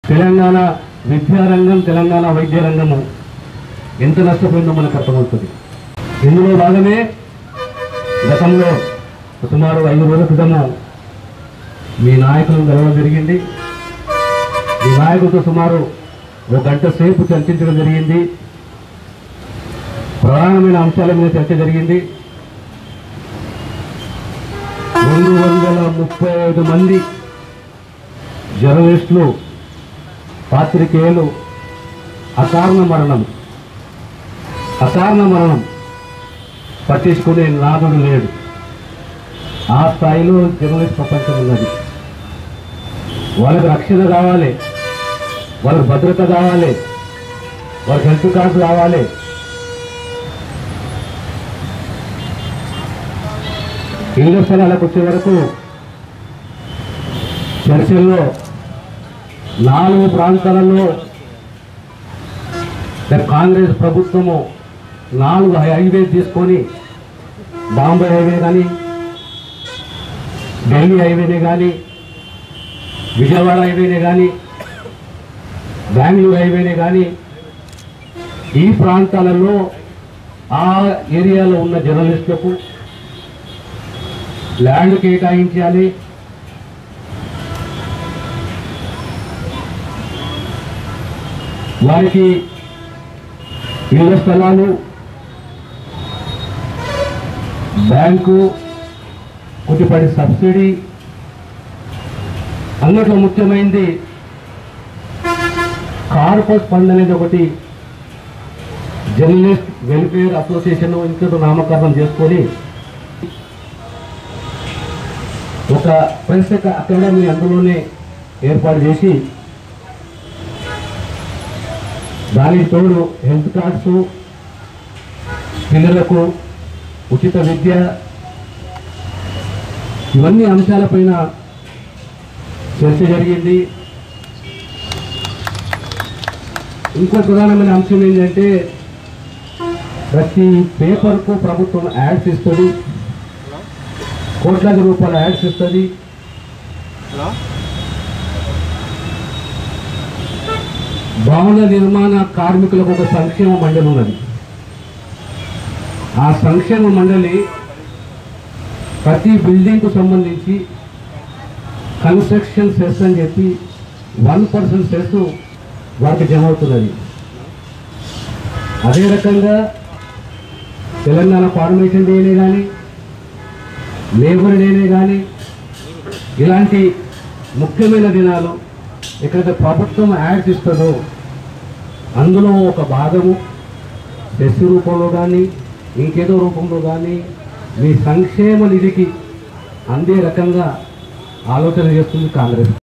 తెలంగాణ విద్యారంగం తెలంగాణ వైద్య రంగము ఎంత నష్టపోయిందో మనకు అర్థమవుతుంది ఇందులో భాగమే గతంలో సుమారు ఐదు రోజుల క్రితము మీ నాయకులను కలవడం జరిగింది మీ నాయకులతో సుమారు ఒక గంట సేపు చర్చించడం జరిగింది ప్రధానమైన అంశాల మీద చర్చ జరిగింది రెండు వందల ముప్పై ఐదు మంది జర్నలిస్టులు పాత్రికేయులు అకారణ మరణం అకారణ మరణం పట్టించుకునే నాదుడు లేడు ఆ స్థాయిలో జర్నలిస్ట్ ప్రపంచం ఉన్నది వాళ్ళకి రక్షణ కావాలి వాళ్ళకి భద్రత కావాలి వాళ్ళకి హెల్త్ కార్డు కావాలి ఇళ్ల స్థలాలకు వచ్చే వరకు చర్చల్లో నాలుగు ప్రాంతాలలో రేపు కాంగ్రెస్ ప్రభుత్వము నాలుగు హైవే తీసుకొని బాంబే హైవే కానీ ఢిల్లీ హైవేనే కానీ విజయవాడ హైవేనే కానీ బెంగళూరు హైవేనే కానీ ఈ ప్రాంతాలలో ఆ ఏరియాలో ఉన్న జర్నలిస్టులకు ల్యాండ్ కేటాయించాలి వారికి ఇళ్ల స్థలాలు బ్యాంకు కొద్దిపాటి సబ్సిడీ అన్నిట్లో ముఖ్యమైనది కార్పస్ ఫండ్ అనేది ఒకటి జర్నలిస్ట్ వెల్ఫేర్ అసోసియేషన్ ఇంకో నామకరణం చేసుకొని ఒక ప్రెస్ అకాడమీ అందులోనే ఏర్పాటు చేసి దానికి తోడు హెల్త్ కార్డ్స్ పిల్లలకు ఉచిత విద్య ఇవన్నీ అంశాలపైన చర్చ జరిగింది ఇంకో ప్రధానమైన అంశం ఏంటంటే ప్రతి పేపర్కు ప్రభుత్వం యాడ్స్ ఇస్తుంది కోట్లాది రూపాయల యాడ్స్ ఇస్తుంది భవన నిర్మాణ కార్మికులకు ఒక సంక్షేమ మండలి ఉన్నది ఆ సంక్షేమ మండలి ప్రతి బిల్డింగ్కు సంబంధించి కన్స్ట్రక్షన్ సెస్ అని చెప్పి వన్ పర్సెంట్ సెస్ వారికి జమ అవుతున్నది అదే రకంగా తెలంగాణ ఫార్మేషన్ డేనే కానీ లేబర్ డేనే కానీ ఇలాంటి ముఖ్యమైన దినాలు ఎక్కడైతే ప్రభుత్వం యాడ్స్ ఇస్తుందో అందులో ఒక భాగము సెస్ రూపంలో కానీ ఇంకేదో రూపంలో కానీ మీ సంక్షేమ నిధికి అందే రకంగా ఆలోచన చేస్తుంది కాంగ్రెస్